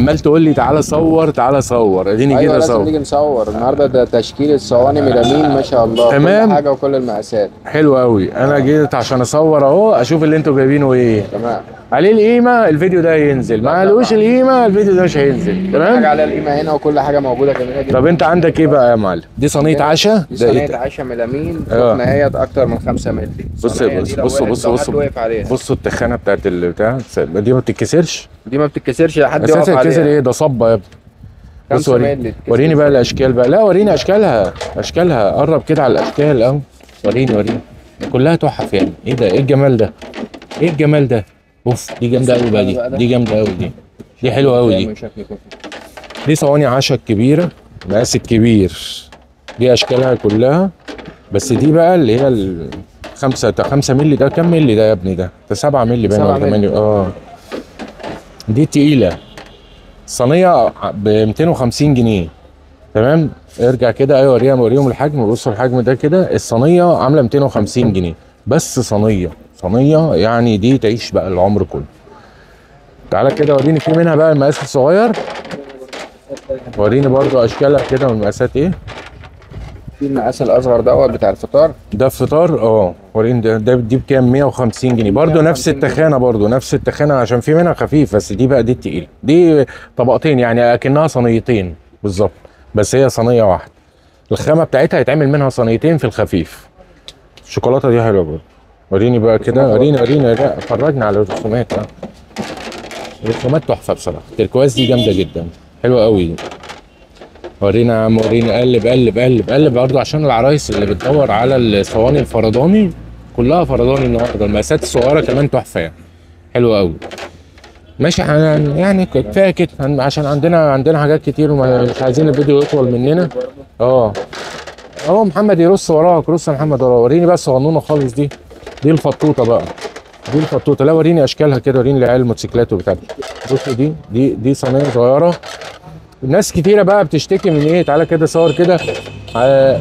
عمال تقول لي تعالى صور تعالى صور اديني ايوه كده لازم صور نيجي نصور النهارده ده تشكيل الصواني ميلامين ما شاء الله تمام. كل حاجه وكل المقاسات حلو قوي انا جيت عشان اصور اهو اشوف اللي انتوا جايبينه ايه تمام عليه القيمه الفيديو ده هينزل ما عليهوش القيمه الفيديو ده مش هينزل حاجه تمام عليها القيمه هنا وكل حاجه موجوده جميله جدا طب انت عندك ايه بقى يا معلم دي صينيه عشاء دي ده صينيه إيه؟ عشا ميلامين آه. سخنه هي اكتر من 5 مللي بص الصينية بص دي لو بص وقعت- بص لو بص حد وقف عليها بصوا التخانه بتاعت البتاع دي ما بتتكسرش دي ما بتتكسرش لحد يقف اساسا الكسر عليها ايه ده صبه يا ابني بص 5 وريني مللي وريني بقى الاشكال بقى لا وريني اشكالها اشكالها قرب كده على الاشكال اهو وريني وريني كلها تحف يعني ايه ده ايه الجمال ده ايه الجمال ده اوف دي جامده قوي بقى دي دي جامده قوي دي دي حلوه قوي دي دي صواني عشا الكبيره مقاس الكبير دي اشكالها كلها بس دي بقى اللي هي ال 5 5 مللي ده كام مللي ده يا ابني ده؟ ده 7 مللي باين سبعة ولا مللي. 8 اه دي تقيله صينيه ب 250 جنيه تمام ارجع كده ايوه وريهم وريهم الحجم بصوا الحجم ده كده الصينيه عامله 250 جنيه بس صينيه صينيه يعني دي تعيش بقى العمر كله تعالى كده وريني في منها بقى المقاس الصغير وريني برضو اشكالها كده والمقاسات ايه في المقاس الاصغر دوت بتاع الفطار ده فطار اه وريني ده, ده دي بكام 150 جنيه برضو نفس 150 جنيه. التخانه برضو نفس التخانه عشان في منها خفيف بس دي بقى دي التقيله دي طبقتين يعني اكنها صينيتين بالظبط بس هي صينيه واحده الخامه بتاعتها هيتعمل منها صينيتين في الخفيف الشوكولاته دي حلوه برضو وريني بقى كده وريني وريني لا فرجنا على الرسومات اه الرسومات تحفه بصراحه التركواز دي جامده جدا حلوه قوي دي ورينا يا عم ورينا قلب قلب قلب قلب برضه عشان العرايس اللي بتدور على الصواني الفرداني كلها فرداني النهارده المقاسات الصغيره كمان تحفه يعني حلوه قوي ماشي احنا يعني كفايه كده هن- عشان عندنا عندنا حاجات كتير ومش عايزين الفيديو يطول مننا اه اهو محمد يرص وراك رص يا محمد وراك وريني بقى الصغنونه خالص دي دي الفطوطه بقى دي الفطوطه لا وريني اشكالها كده وريني العيال الموتوسيكلات وبتاع بصوا دي دي دي صينيه صغيره ناس كتيرة بقى بتشتكي من ايه تعالى كده صور كده آه،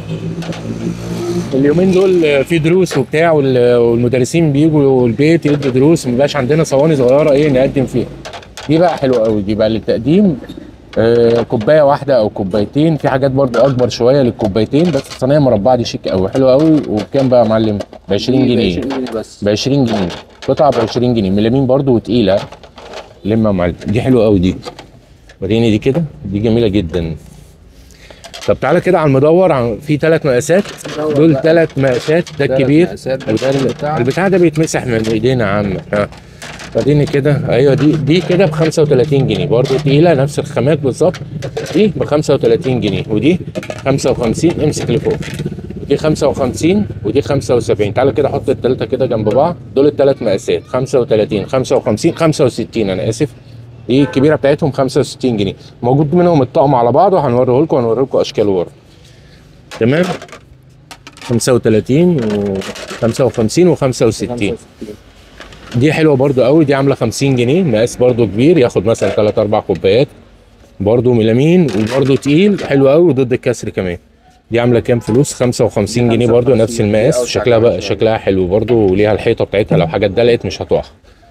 اليومين دول في دروس وبتاع وال- والمدرسين بيجوا البيت يدوا دروس مبقاش عندنا صواني صغيرة ايه نقدم فيها دي بقى حلوة قوي دي بقى للتقديم آه، كوباية واحدة او كوبايتين في حاجات برضو اكبر شوية للكوبايتين بس الصينية مربعة دي شيك قوي حلوة قوي وبكام بقى يا معلم ب 20 جنيه بس ب 20 جنيه قطعة ب 20 جنيه ملامين برضو وتقيلة لما يا معلم دي حلوة قوي دي وريني دي كده دي جميلة جدا طب تعالى كده على المدور عن في ثلاث مقاسات دول ثلاث مقاسات ده تلات الكبير مقاسات وده ال- بتاع. البتاع ده بيتمسح من ايدينا يا عم ها وريني كده ايوه دي دي كده ب 35 جنيه برضه تقيله نفس الخامات بالظبط دي ب 35 جنيه ودي 55 امسك لفوق دي 55 ودي 75 تعالى كده حط الثلاثه كده جنب بعض دول الثلاث مقاسات 35 55 65 انا اسف دي الكبيره بتاعتهم 65 جنيه موجود منهم الطقم على بعضه هنوريه لكم هنوري لكم اشكاله ورا تمام 35 و 55 و 65 دي حلوه برضو قوي دي عامله 50 جنيه مقاس برضو كبير ياخد مثلا 3 4 كوبايات برضو ميلامين وبرضو تقيل حلو قوي وضد الكسر كمان دي عامله كام فلوس 55 جنيه برضو نفس المقاس شكلها بقى شكلها حلو برضو وليها الحيطه بتاعتها لو حاجه اتدلقت مش هتقع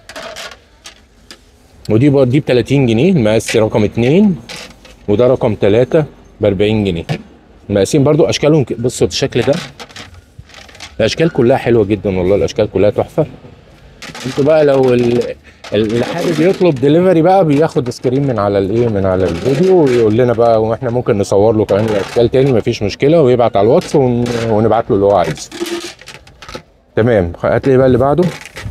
ودي برضو دي ب 30 جنيه المقاس رقم 2 وده رقم 3 ب 40 جنيه المقاسين برضو اشكالهم ك- بصوا الشكل ده الاشكال كلها حلوه جدا والله الاشكال كلها تحفه انتوا بقى لو ال- اللي حابب يطلب ديليفري بقى بياخد سكرين من على الايه من على الفيديو ويقول لنا بقى واحنا ممكن نصور له كمان الاشكال تاني مفيش مشكله ويبعت على الواتس ون- ونبعت له اللي هو عايزه تمام هات لي بقى اللي بعده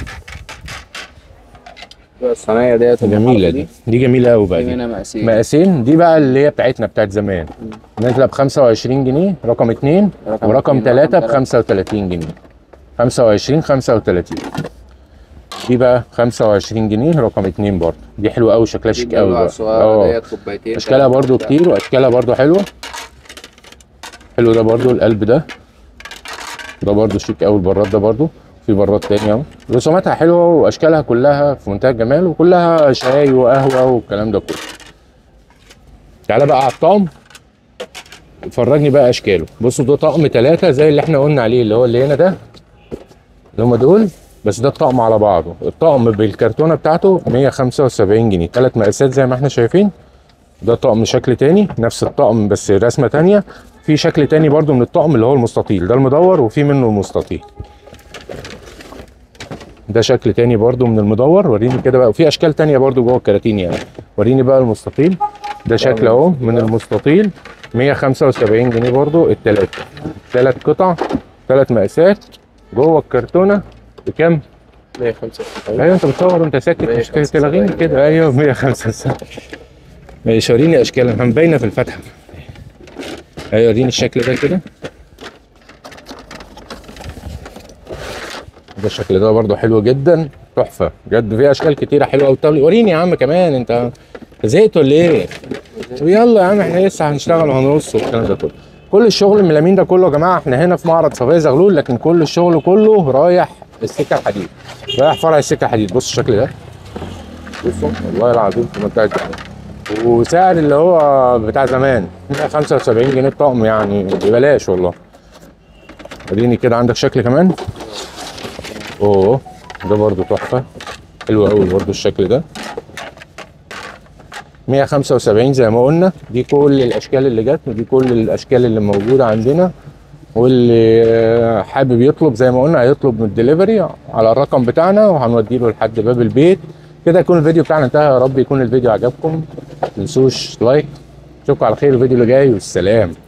الصينيه ديت جميله دي دي جميله قوي بقى دي دي هنا مقاسين مقاسين دي بقى اللي هي بتاعتنا بتاعت زمان نازله ب 25 جنيه رقم 2 رقم ورقم اتنين، 3 ب رقم 35 جنيه 25 35 دي بقى 25 جنيه رقم 2 برضه دي حلوه قوي شكلها شيك قوي بقى الصغيره اه ديت كوبايتين اشكالها تلاتة برضو بتاع. كتير واشكالها برضو حلوه حلو ده برضو القلب ده ده برضو شيك قوي البراد ده برضو في براد تاني اهو رسوماتها حلوه واشكالها كلها في منتهى الجمال وكلها شاي وقهوه والكلام ده كله تعالى بقى على الطقم فرجني بقى اشكاله بصوا ده طقم ثلاثه زي اللي احنا قلنا عليه اللي هو اللي هنا ده اللي هم دول بس ده الطقم على بعضه الطقم بالكرتونه بتاعته 175 جنيه ثلاث مقاسات زي ما احنا شايفين ده طقم شكل تاني نفس الطقم بس رسمه تانية في شكل تاني برضو من الطقم اللي هو المستطيل ده المدور وفي منه المستطيل ده شكل تاني برضو من المدور وريني كده بقى وفي اشكال تانية برضو جوه الكراتين يعني وريني بقى المستطيل ده شكل اهو من المستطيل 175 جنيه برضو التلاتة تلات قطع تلات مقاسات جوه الكرتونه بكام؟ 175 ايوه انت بتصور وانت ساكت مش 175 تلغيني كده ايوه 175 ماشي وريني اشكالها باينه في الفتحه ايوه وريني الشكل ده كده ده الشكل ده برضو حلو جدا تحفه بجد في اشكال كتيره حلوه قوي طب وريني يا عم كمان انت زهقت ولا ايه؟ طب يلا يا عم احنا لسه هنشتغل وهنرص والكلام ده كله كل الشغل الميلامين ده كله يا جماعه احنا هنا في معرض صفيه زغلول لكن كل الشغل كله رايح السكه الحديد رايح فرع السكه الحديد بص الشكل ده بصوا والله العظيم في منطقه جنة. وسعر اللي هو بتاع زمان 175 جنيه الطقم يعني ببلاش والله وريني كده عندك شكل كمان اوه ده برضو تحفه حلو قوي برضو الشكل ده 175 زي ما قلنا دي كل الاشكال اللي جت ودي كل الاشكال اللي موجوده عندنا واللي آه، حابب يطلب زي ما قلنا هيطلب من الدليفري على الرقم بتاعنا وهنودي له لحد باب البيت كده يكون الفيديو بتاعنا انتهى يا رب يكون الفيديو عجبكم ما تنسوش لايك اشوفكم على خير الفيديو اللي جاي والسلام